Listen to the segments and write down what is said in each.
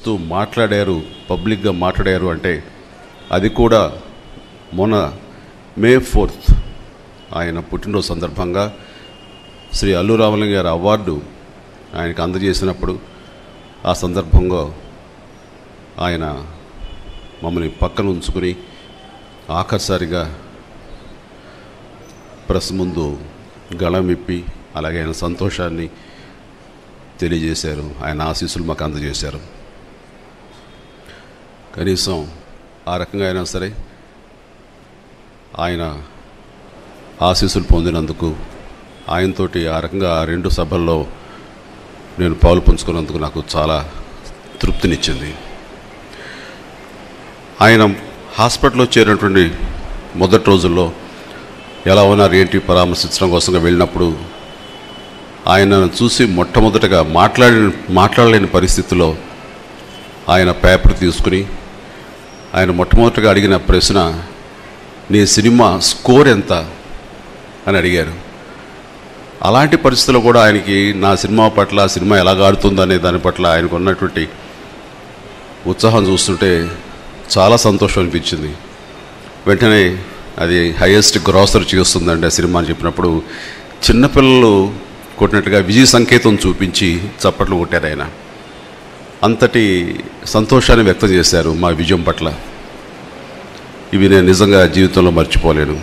తో మాట్లాడారు పబ్లిక్గా మాట్లాడారు అంటే అది కూడా మొన్న మే ఫోర్త్ ఆయన పుట్టినరోజు సందర్భంగా శ్రీ అల్లు రామలింగ గారి అవార్డు ఆయనకు అందజేసినప్పుడు ఆ సందర్భంగా ఆయన మమ్మల్ని పక్కన ఉంచుకుని ఆఖరిసారిగా ప్రెస్ ముందు గళం విప్పి అలాగే ఆయన సంతోషాన్ని తెలియజేశారు ఆయన ఆశీస్సులు మాకు అందజేశారు కనీసం ఆ రకంగా అయినా సరే ఆయన ఆశీస్సులు పొందినందుకు ఆయనతోటి ఆ రకంగా ఆ రెండు సభల్లో నేను పాలు పంచుకున్నందుకు నాకు చాలా తృప్తినిచ్చింది ఆయన హాస్పిటల్లో చేరినటువంటి మొదటి రోజుల్లో ఎలా ఉన్నారు ఏంటి పరామర్శించడం కోసంగా వెళ్ళినప్పుడు ఆయనను చూసి మొట్టమొదటగా మాట్లాడి మాట్లాడలేని పరిస్థితిలో ఆయన పేపర్ తీసుకుని ఆయన మొట్టమొదటిగా అడిగిన ప్రశ్న నీ సినిమా స్కోర్ ఎంత అని అడిగారు అలాంటి పరిస్థితుల్లో కూడా ఆయనకి నా సినిమా పట్ల ఆ సినిమా ఎలాగ ఆడుతుందనే దాని పట్ల ఆయనకు ఉన్నటువంటి ఉత్సాహం చూస్తుంటే చాలా సంతోషం అనిపించింది వెంటనే అది హైయెస్ట్ గ్రాసర్ చేస్తుందండి ఆ సినిమా అని చెప్పినప్పుడు చిన్నపిల్లలు కొట్టినట్టుగా విజయ సంకేతం చూపించి చప్పట్లు కొట్టారు ఆయన అంతటి సంతోషాన్ని వ్యక్తం చేశారు మా విజయం పట్ల ఇవి నేను నిజంగా జీవితంలో మర్చిపోలేను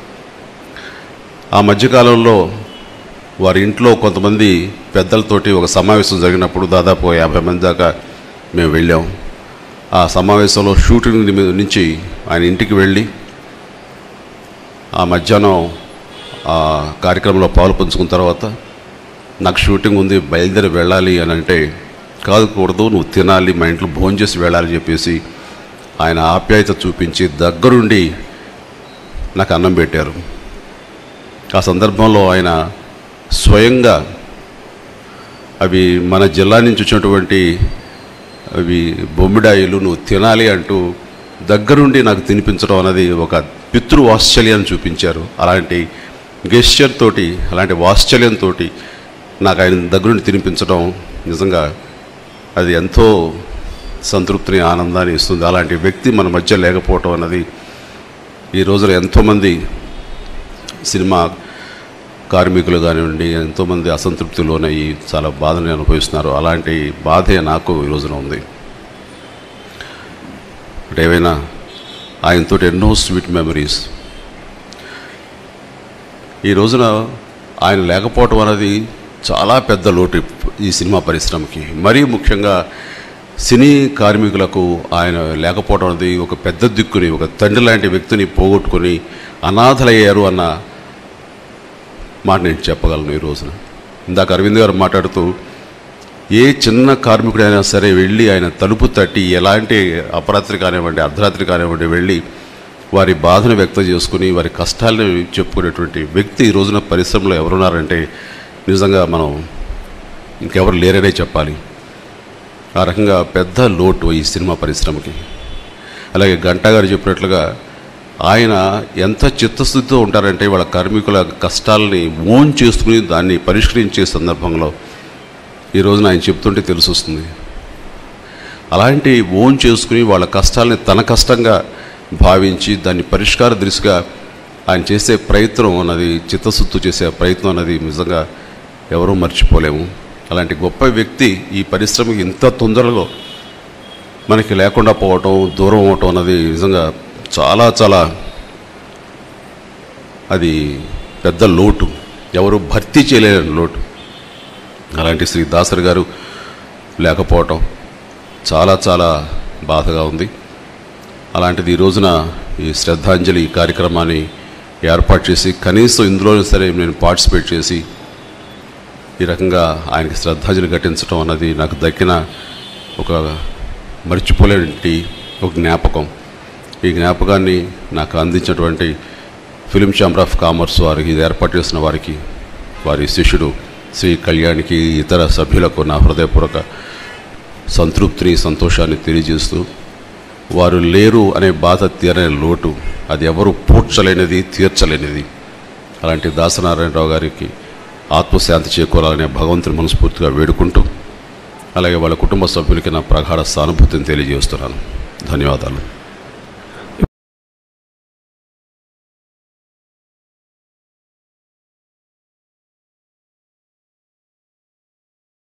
ఆ మధ్యకాలంలో వారి ఇంట్లో కొంతమంది పెద్దలతోటి ఒక సమావేశం జరిగినప్పుడు దాదాపు యాభై మంది దాకా మేము వెళ్ళాం ఆ సమావేశంలో షూటింగ్ నిమి- నుంచి ఆయన ఇంటికి వెళ్ళి ఆ మధ్యాహ్నం ఆ కార్యక్రమంలో పాలు పంచుకున్న తర్వాత నాకు షూటింగ్ ఉంది బయలుదేరి వెళ్ళాలి అని అంటే కాదు కూడదు నువ్వు తినాలి మా ఇంట్లో భోజనం చేసి వెళ్ళాలి చెప్పేసి ఆయన ఆప్యాయత చూపించి దగ్గరుండి నాకు అన్నం పెట్టారు ఆ సందర్భంలో ఆయన స్వయంగా అవి మన జిల్లా నుంచి వచ్చినటువంటి అవి బొమ్మిడాయిలు నువ్వు తినాలి అంటూ దగ్గరుండి నాకు తినిపించడం అన్నది ఒక పితృ వాత్సల్యాన్ని చూపించారు అలాంటి గెస్చర్ తోటి అలాంటి వాత్సల్యంతో నాకు ఆయన దగ్గరుండి తినిపించడం నిజంగా అది ఎంతో సంతృప్తిని ఆనందాన్ని ఇస్తుంది అలాంటి వ్యక్తి మన మధ్య లేకపోవటం అన్నది ఈ రోజున ఎంతోమంది సినిమా కార్మికులు కానివ్వండి ఎంతోమంది అసంతృప్తి లోనయ్యి చాలా బాధని అనుభవిస్తున్నారు అలాంటి బాధే నాకు ఈ రోజున ఉంది అంటే ఏవైనా ఆయనతో ఎన్నో స్వీట్ మెమరీస్ ఈ రోజున ఆయన లేకపోవటం అనేది చాలా పెద్ద లోటు ఈ సినిమా పరిశ్రమకి మరీ ముఖ్యంగా సినీ కార్మికులకు ఆయన లేకపోవడం అనేది ఒక పెద్ద దిక్కుని ఒక తండ్రి లాంటి వ్యక్తిని పోగొట్టుకొని అనాథలయ్యారు అన్న మాట నేను చెప్పగలను ఈ రోజున ఇందాక అరవింద్ గారు మాట్లాడుతూ ఏ చిన్న కార్మికుడైనా సరే వెళ్ళి ఆయన తలుపు తట్టి ఎలాంటి అపరాత్రి కానివ్వండి అర్ధరాత్రి కానివ్వండి వెళ్ళి వారి బాధను వ్యక్తం చేసుకుని వారి కష్టాలను చెప్పుకునేటువంటి వ్యక్తి ఈ రోజున పరిశ్రమలో ఎవరున్నారంటే నిజంగా మనం ఇంకెవరు లేరనే చెప్పాలి ఆ రకంగా పెద్ద లోటు ఈ సినిమా పరిశ్రమకి అలాగే గంటా గారు చెప్పినట్లుగా ఆయన ఎంత చిత్తశుద్ధితో ఉంటారంటే వాళ్ళ కార్మికుల కష్టాలని ఓన్ చేసుకుని దాన్ని పరిష్కరించే సందర్భంలో ఈ రోజున ఆయన చెప్తుంటే తెలిసి వస్తుంది అలాంటి ఓన్ చేసుకుని వాళ్ళ కష్టాలని తన కష్టంగా భావించి దాన్ని పరిష్కార దిశగా ఆయన చేసే ప్రయత్నం అన్నది చిత్తశుద్ధి చేసే ప్రయత్నం అన్నది నిజంగా ఎవరూ మర్చిపోలేము అలాంటి గొప్ప వ్యక్తి ఈ పరిశ్రమకి ఇంత తొందరలో మనకి లేకుండా పోవటం దూరం అవటం అన్నది నిజంగా చాలా చాలా అది పెద్ద లోటు ఎవరు భర్తీ చేయలేని లోటు అలాంటి శ్రీ దాసరి గారు లేకపోవటం చాలా చాలా బాధగా ఉంది అలాంటిది ఈ రోజున ఈ శ్రద్ధాంజలి కార్యక్రమాన్ని ఏర్పాటు చేసి కనీసం ఇందులోనే సరే నేను పార్టిసిపేట్ చేసి ఈ రకంగా ఆయనకి శ్రద్ధాంజలి ఘటించడం అన్నది నాకు దక్కిన ఒక మర్చిపోలేని ఒక జ్ఞాపకం ఈ జ్ఞాపకాన్ని నాకు అందించినటువంటి ఫిలిం ఛాంబర్ ఆఫ్ కామర్స్ వారికి ఇది ఏర్పాటు చేసిన వారికి వారి శిష్యుడు శ్రీ కళ్యాణ్కి ఇతర సభ్యులకు నా హృదయపూర్వక సంతృప్తిని సంతోషాన్ని తెలియజేస్తూ వారు లేరు అనే బాధ తీరని లోటు అది ఎవరు పూడ్చలేనిది తీర్చలేనిది అలాంటి దాసనారాయణరావు గారికి ఆత్మశాంతి చేకూరాలనే భగవంతుని మనస్ఫూర్తిగా వేడుకుంటూ అలాగే వాళ్ళ కుటుంబ సభ్యులకి నా ప్రగాఢ సానుభూతిని తెలియజేస్తున్నాను ధన్యవాదాలు